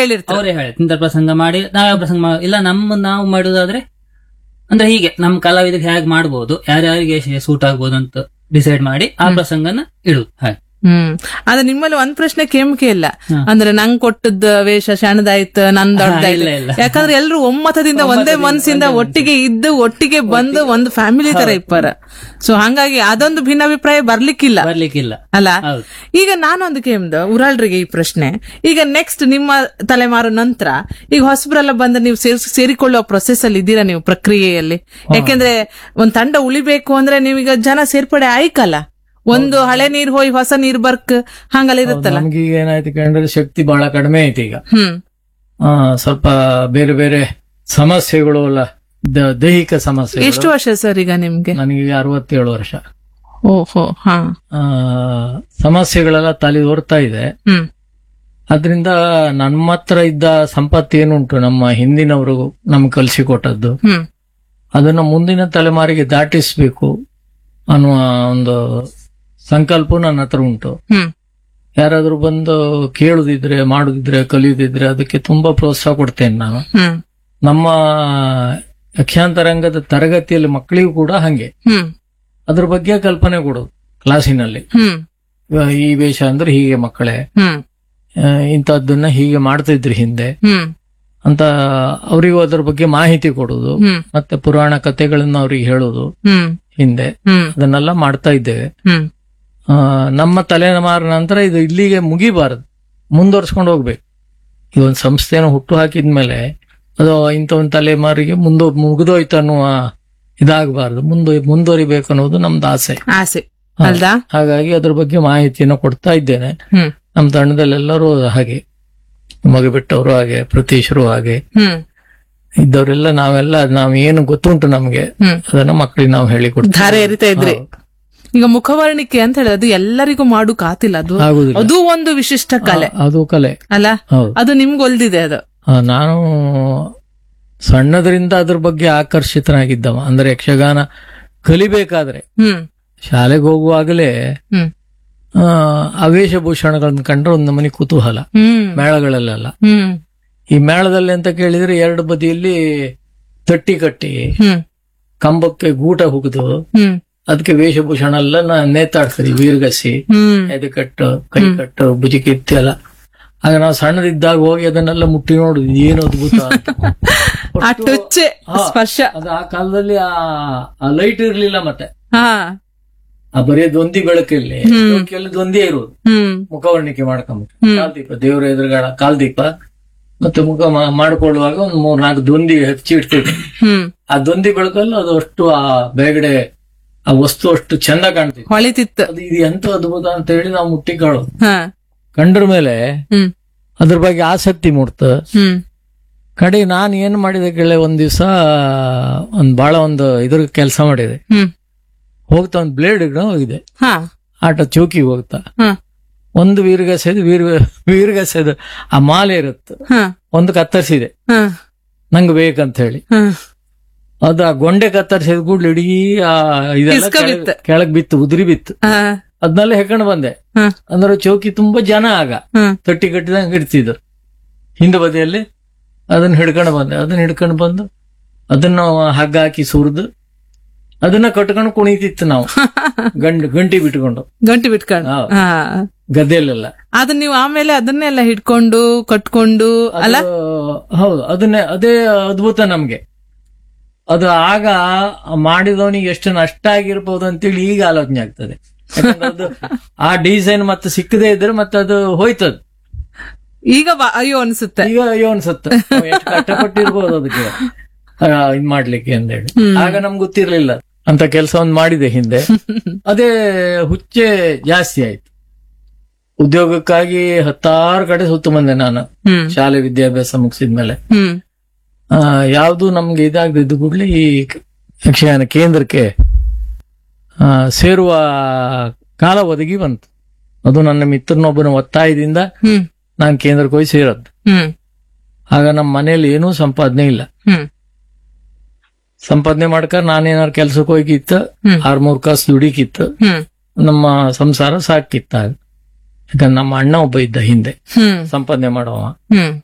ಹೇಳಿರ್ತಾರೆ ಅವರೇ ಹೇಳಿ ಇಂಥ ಪ್ರಸಂಗ ಮಾಡಿ ನಾವ್ಯಾವ ಪ್ರಸಂಗ ಮಾ- ಇಲ್ಲ ನಮ್ಮ ನಾವು ಮಾಡುದಾದ್ರೆ ಅಂದ್ರೆ ಹೀಗೆ ನಮ್ಮ ಕಲಾವಿದರಿಗೆ ಹೇಗೆ ಮಾಡ್ಬೋದು ಯಾರ್ಯಾರಿಗೆ ಸೂಟ್ ಆಗ್ಬೋದು ಅಂತ ಡಿಸೈಡ್ ಮಾಡಿ ಆ ಪ್ರಸಂಗನ ಇಡುದು ಹಾಗೆ ಹ್ಮ್ ಆದ್ರೆ ನಿಮ್ಮಲ್ಲಿ ಒಂದ್ ಪ್ರಶ್ನೆ ಕೇಮಕೆ ಇಲ್ಲ ಹಾ. ಅಂದ್ರೆ ನಂಗ್ ಕೊಟ್ಟದ್ ವೇಷ ಶಣದಾಯ್ತು ನನ್ ದೊಡ್ಡದಾಯ್ತು ಇಲ್ಲ, ಇಲ್ಲ. ಯಾಕಂದ್ರೆ ಎಲ್ರು ಒಮ್ಮತದಿಂದ ಒಂದೇ ಮನಸ್ಸಿಂದ ಒಟ್ಟಿಗೆ ಇದ್ದು ಒಟ್ಟಿಗೆ ಬಂದು ಒಂದು ಫ್ಯಾಮಿಲಿ ತರ ಇಪ್ಪಾರ ಸೊ ಹಂಗಾಗಿ ಅದೊಂದು ಭಿನ್ನಾಭಿಪ್ರಾಯ ಬರ್ಲಿಕ್ಕಿಲ್ಲ ಬರ್ಲಿಕ್ಕಿಲ್ಲ ಅಲ್ಲ ಹೌದು ಈಗ ನಾನೊಂದು ಕೇಮ್ದು ಉರಾಳ್ರಿಗೆ ಈ ಪ್ರಶ್ನೆ ಈಗ ನೆಕ್ಸ್ಟ್ ನಿಮ್ಮ ತಲೆಮಾರು ನಂತರ ಈಗ ಹೊಸಬ್ರೆಲ್ಲ ಬಂದ ನೀವು ಸೇರ್ಸ್- ಸೇರಿಕೊಳ್ಳುವ ಪ್ರೊಸೆಸ್ ಅಲ್ಲಿ ಇದ್ದೀರಾ ನೀವು ಪ್ರಕ್ರಿಯೆಯಲ್ಲಿ ಯಾಕೆಂದ್ರೆ ಒಂದ್ ತಂಡ ಉಳಿಬೇಕು ಅಂದ್ರೆ ನೀವೀಗ ಜನ ಸೇರ್ಪಡೆ ಆಯ್ಕಲ್ಲ ಒಂದು ಹಳೆ ನೀರ್ ಹೋಗಿ ಹೊಸ ನೀರ್ ಬರ್ಕ್ ಹಂಗಲ್ಲ ಇರುತ್ತಲ್ಲ ನಮ್ಗೀಗ ಏನಾಯ್ತು ಕಂಡ್ರೆ ಶಕ್ತಿ ಬಹಳ ಕಡಿಮೆ ಐತಿ ಈಗ ಹ್ಮ್ ಆ, ಸ್ವಲ್ಪ ಬೇರೆ ಬೇರೆ ಸಮಸ್ಯೆಗಳು ಅಲ್ಲ ದ- ದೈಹಿಕ ಸಮಸ್ಯೆ ಎಷ್ಟು ವರ್ಷ ಸರ್ ಈಗ ನಿಮ್ಗೆ ನನಗೆ ಅರವತ್ತೇಳು ವರ್ಷ ಓಹೋ ಹಾ ಆ, ಸಮಸ್ಯೆಗಳೆಲ್ಲ ತಲೆ ಓರ್ತಾ ಇದೆ ಹ್ಮ್ ಅದರಿಂದ ನಮ್ಮ ಹತ್ರ ಇದ್ದ ಸಂಪತ್ತು ಏನುಂಟು ನಮ್ಮ ಹಿಂದಿನವರು ನಮ್ಗೆ ಕಲಿಸಿಕೊಟ್ಟದ್ದು ಹ್ಮ್ ಅದನ್ನ ಮುಂದಿನ ತಲೆಮಾರಿಗೆ ದಾಟಿಸ್ಬೇಕು ಅನ್ನುವ ಒಂದು ಸಂಕಲ್ಪ ನನ್ನ ಹತ್ರ ಉಂಟು ಹ್ಮ್ ಯಾರಾದ್ರೂ ಬಂದು ಕೇಳುದಿದ್ರೆ ಮಾಡುದಿದ್ರೆ ಕಲಿಯುದಿದ್ರೆ ಅದಕ್ಕೆ ತುಂಬಾ ಪ್ರೋತ್ಸಾಹ ಕೊಡ್ತೇನೆ ನಾನು ಹ್ಮ್ ನಮ್ಮ ಯಕ್ಷಾಂತರಂಗದ ತರಗತಿಯಲ್ಲಿ ಮಕ್ಕಳಿಗೂ ಕೂಡ ಹಂಗೆ ಹ್ಮ್ ಅದ್ರ ಬಗ್ಗೆ ಕಲ್ಪನೆ ಕೊಡೋದು ಕ್ಲಾಸಿನಲ್ಲಿ ಹ್ಮ್ ಇವಾಗ ಈ ವೇಷ ಅಂದ್ರೆ ಹೀಗೆ ಮಕ್ಕಳೇ ಹ್ಮ್ ಆ, ಇಂಥದ್ದನ್ನ ಹೀಗೆ ಮಾಡ್ತಿದ್ರಿ ಹಿಂದೆ ಹ್ಮ್ ಅಂತ ಅವರಿಗೂ ಅದ್ರ ಬಗ್ಗೆ ಮಾಹಿತಿ ಕೊಡೋದು ಹ್ಮ್ ಮತ್ತೆ ಪುರಾಣ ಕಥೆಗಳನ್ನ ಅವ್ರಿಗೆ ಹೇಳೋದು ಹ್ಮ್ ಹಿಂದೆ ಹ್ಮ್ ಅದನ್ನೆಲ್ಲ ಮಾಡ್ತಾ ಇದ್ದೇವೆ ಹ್ಮ್ ಆ, ನಮ್ಮ ತಲೆಮಾರ ನಂತರ ಇದು ಇಲ್ಲಿಗೆ ಮುಗಿಬಾರದು ಮುಂದುವರ್ಸ್ಕೊಂಡು ಹೋಗ್ಬೇಕು ಈ ಒಂದು ಸಂಸ್ಥೆನ ಹುಟ್ಟು ಹಾಕಿದ್ಮೇಲೆ ಅದು ಇಂಥ ಒಂದು ತಲೆಮಾರಿಗೆ ಮುಂದೆ ಮುಗಿದೋಯ್ತು ಅನ್ನುವ ಇದಾಗಬಾರದು ಮುಂದೆ ಮುಂದುವರಿಬೇಕು ಅನ್ನೋದು ನಮ್ದು ಆಸೆ ಆಸೆ ಹಾ. ಅಲ್ದಾ ಹಾಗಾಗಿ ಅದ್ರ ಬಗ್ಗೆ ಮಾಹಿತಿಯನ್ನು ಕೊಡ್ತಾ ಇದ್ದೇನೆ ಹ್ಮ್ ನಮ್ಮ ತಂಡದಲ್ಲೆಲ್ಲರೂ ಹಾಗೆ ಮಗ ಬಿಟ್ಟವರು ಹಾಗೆ ಪ್ರತೀಶರು ಹಾಗೆ ಹ್ಮ್ ಇದ್ದವರೆಲ್ಲ ನಾವೆಲ್ಲ ನಾವ್ ಏನು ಗೊತ್ತುಂಟು ನಮ್ಗೆ ಹ್ಮ್ ಅದನ್ನ ಮಕ್ಕಳಿಗೆ ನಾವು ಹೇಳಿ ಧಾರೆ ಎರಿತಾ ಇದ್ರಿ ಈಗ ಮುಖವರ್ಣಿಕೆ ಅಂತ ಹೇಳಿದ್ರೆ ಅದು ಎಲ್ಲರಿಗೂ ಮಾಡು ಕಾತಿಲ್ಲ ಅದು ಆಗುದಿಲ್ಲ ಅದು ಒಂದು ವಿಶಿಷ್ಟ ಕಲೆ ಆ, ಅದು ಕಲೆ ಅಲ್ಲ ಹೌದು ಅದು ನಿಮ್ಗೆ ಒಲ್ದಿದೆ ಅದು ಆ, ನಾನು ಸಣ್ಣದ್ರಿಂದ ಅದ್ರ ಬಗ್ಗೆ ಆಕರ್ಷಿತನಾಗಿದ್ದವ ಅಂದ್ರೆ ಯಕ್ಷಗಾನ ಕಲಿಬೇಕಾದ್ರೆ ಹ್ಮ್ ಶಾಲೆಗೆ ಹೋಗುವಾಗಲೇ ಹ್ಮ್ ಆ, ಆ ವೇಷಭೂಷಣಗಳನ್ನ ಕಂಡ್ರೆ ಒಂದು ನಮನಿ ಕುತೂಹಲ ಹ್ಮ್ ಮೇಳಗಳಲ್ಲೆಲ್ಲ ಹ್ಮ್ ಈ ಮೇಳದಲ್ಲಿ ಅಂತ ಕೇಳಿದ್ರೆ ಎರಡು ಬದಿಯಲ್ಲಿ ತಟ್ಟಿ ಕಟ್ಟಿ ಹ್ಮ್ ಕಂಬಕ್ಕೆ ಗೂಟ ಹುಗಿದು ಹ್ಮ್ ಅದಕ್ಕೆ ವೇಷಭೂಷಣ ಎಲ್ಲ ನಾ- ನೇತಾಡ್ತೀರಿ ವೀರ್ಗಸಿ ಹ್ಮ್ ಎದೆ ಕಟ್ಟು ಕೈ ಕಟ್ಟು ಭುಜಿ ಕಿತ್ತಿ ಎಲ್ಲ ಆಗ ನಾವು ಸಣ್ಣದಿದ್ದಾಗ ಹೋಗಿ ಅದನ್ನೆಲ್ಲ ಮುಟ್ಟಿ ನೋಡುದು ಏನು ಅದ್ಭುತ ಅಂತ. ಆ ಟೊಚ್ಚೆ ಹಾ. ಸ್ಪರ್ಶ ಅದು ಆ ಕಾಲದಲ್ಲಿ ಆ ಲೈಟ್ ಇರ್ಲಿಲ್ಲ ಮತ್ತೆ ಹಾ ಆ ಬರೀ ದೊಂದಿ ಬೆಳಕಲ್ಲಿ ಬೆಳಕಲ್ಲಿ ದೊಂದಿ ಇರುವುದು ಹ್ಮ್ ಮುಖವರ್ಣಿಕೆ ಮಾಡ್ಕೊಂಬಿಟ್ಟು ಕಾಲ್ದೀಪ ದೇವರ ಎದುರುಗಳ ಕಾಲ್ದೀಪ ಮತ್ತೆ ಮುಖ ಮಾ- ಮಾಡ್ಕೊಳ್ಳುವಾಗ ಒಂದ್ ಮೂರ್ ನಾಲ್ಕು ದೊಂದಿ ಹಚ್ಚಿ ಇಡ್ತೀವಿ ಹ್ಮ್ ಆ ದೊಂದಿ ಬೆಳಕಲ್ಲಿ ಅದು ಅಷ್ಟು ಆ ಬೇಗಡೆ ಆ ವಸ್ತು ಅಷ್ಟು ಚಂದ ಕಾಣ್ತಿತ್ತು ಹೊಳಿತಿತ್ತು ಅದು ಇದು ಎಂತ ಅದ್ಭುತ ಅಂತ ಹೇಳಿ ನಾವು ಮುಟ್ಟಿ ಕಾಳೋದು ಹಾ ಕಂಡ್ರ ಮೇಲೆ ಹ್ಮ್ ಅದ್ರ ಬಗ್ಗೆ ಆಸಕ್ತಿ ಮೂಡ್ತ ಹ್ಮ್ ಕಡೆ ನಾನು ಏನ್ ಮಾಡಿದೆ ಕೇಳಿ ಒಂದ್ ದಿವಸ ಒಂದ್ ಬಹಳ ಒಂದು ಇದ್ರ ಕೆಲಸ ಮಾಡಿದೆ ಹ್ಮ್ ಹೋಗ್ತಾ ಒಂದ್ ಬ್ಲೇಡ್ ಹೋಗಿದೆ ಹಾ ಆಟ ಚೌಕಿಗೆ ಹೋಗ್ತಾ ಹಾ ಒಂದು ವೀರ್ಗಸೆದು ವೀರ್ ವೀರ್ಗಸೆದು ಆ ಮಾಲೆ ಇರುತ್ತೆ ಹಾ ಒಂದು ಕತ್ತರಿಸಿದೆ ಹಾ ನಂಗೆ ಬೇಕಂತ ಹೇಳಿ ಹಾ ಅದು ಆ ಗೊಂಡೆ ಕತ್ತರಿಸಿದ ಕೂಡ್ಲೆ ಇಡೀ ಆ ಇದೆಲ್ಲ ಇಸ್ಕ ಕೆಳಗ್- ಬಿತ್ತು. ಕೆಳಗ್ ಬಿತ್ತು ಉದುರಿ ಬಿತ್ತು ಹಾ ಅದನ್ನೆಲ್ಲ ಹೆಕೊಂಡು ಬಂದೆ ಹಾ ಅಂದ್ರೆ ಚೌಕಿ ತುಂಬಾ ಜನ ಆಗ ಹಾ ತೊಟ್ಟಿ ಕಟ್ಟಿದಂಗೆ ಇಡ್ತಿದ್ರು ಹಿಂದೆ ಬದಿಯಲ್ಲಿ ಅದನ್ನ ಹಿಡ್ಕೊಂಡು ಬಂದೆ ಅದನ್ನ ಹಿಡ್ಕೊಂಡು ಬಂದು ಅದನ್ನ ಹಗ್ಗ ಹಾಕಿ ಸುರಿದು ಅದನ್ನ ಕಟ್ಕೊಂಡು ಕುಣಿತಿತ್ತು ನಾವು ಗಂಡು ಗಂಟಿ ಬಿಟ್ಕೊಂಡು ಗಂಟು ಬಿಟ್ಕೊಂಡು ಹೌದು. ಹಾ ಗದ್ದೆಯಲ್ಲೆಲ್ಲ ಅದು ನೀವು ಆಮೇಲೆ ಅದನ್ನೆಲ್ಲ ಹಿಡ್ಕೊಂಡು ಕಟ್ಕೊಂಡು ಅಲ್ಲ ಅದು ಹೌದು ಅದನ್ನೇ ಅದೇ ಅದ್ಭುತ ನಮ್ಗೆ ಅದು ಆಗ ಮಾಡಿದವನಿಗೆ ಎಷ್ಟು ನಷ್ಟ ಆಗಿರ್ಬೋದು ಅಂತೇಳಿ ಈಗ ಆಲೋಚನೆ ಆಗ್ತದೆ ಯಾಕಂದ್ರೆ ಅದು ಆ ಡಿಸೈನ್ ಮತ್ತೆ ಸಿಕ್ಕದೇ ಇದ್ರೆ ಮತ್ತೆ ಅದು ಹೋಯ್ತದ ಈಗ ಬಾ- ಅಯ್ಯೋ ಅನ್ಸುತ್ತೆ ಈಗ ಅಯ್ಯೋ ಅನ್ಸುತ್ತೆ ನಾವು ಎಷ್ಟು ಕಷ್ಟಪಟ್ಟಿರ್ಬೋದು ಅದಕ್ಕೆ ಆ, ಇದ್ ಮಾಡ್ಲಿಕ್ಕೆ ಅಂತೇಳಿ ಆಗ ನಮ್ಗೆ ಗೊತ್ತಿರ್ಲಿಲ್ಲ ಅಂತ ಕೆಲಸ ಒಂದು ಮಾಡಿದೆ ಹಿಂದೆ ಅದೇ ಹುಚ್ಚೆ ಜಾಸ್ತಿ ಆಯ್ತು ಉದ್ಯೋಗಕ್ಕಾಗಿ ಹತ್ತಾರು ಕಡೆ ಸುತ್ತು ಬಂದೆ ನಾನು ಹ್ಮ್ ಶಾಲೆ ವಿದ್ಯಾಭ್ಯಾಸ ಮುಗಿಸಿದ್ಮೇಲೆ ಹ್ಮ್ ಆ, ಯಾವುದು ನಮ್ಗೆ ಇದಾಗದಿದ್ದು ಕೂಡಲೇ ಈ ಯಕ್ಷಗಾನ ಕೇಂದ್ರಕ್ಕೆ ಆ, ಸೇರುವ ಕಾಲ ಒದಗಿ ಬಂತು ಅದು ನನ್ನ ಮಿತ್ರನೊಬ್ಬನ ಒತ್ತಾಯದಿಂದ ಹ್ಮ್ ನಾನು ಕೇಂದ್ರಕ್ಕೆ ಹೋಗಿ ಸೇರದ್ದು ಹ್ಮ್ ಆಗ ನಮ್ಮ ಮನೆಯಲ್ಲಿ ಏನೂ ಸಂಪಾದನೆ ಇಲ್ಲ ಹ್ಮ್ ಸಂಪಾದನೆ ಮಾಡ್ಕ ನಾನೇನಾರು ಕೆಲ್ಸಕ್ಕೆ ಹೋಗಿತ್ತ ಹ್ಮ್. ಆರ್ ಮೂರ್ ಕಾಸು ದುಡಿಕಿತ್ತು ಹ್ಮ್ ನಮ್ಮ ಸಂಸಾರ ಸಾಕಿತ್ತ ಆಗ ಯಾಕಂದ್ರೆ ನಮ್ಮ ಅಣ್ಣ ಒಬ್ಬ ಇದ್ದ ಹಿಂದೆ ಹ್ಮ್ ಸಂಪಾದನೆ ಮಾಡವ ಹ್ಮ್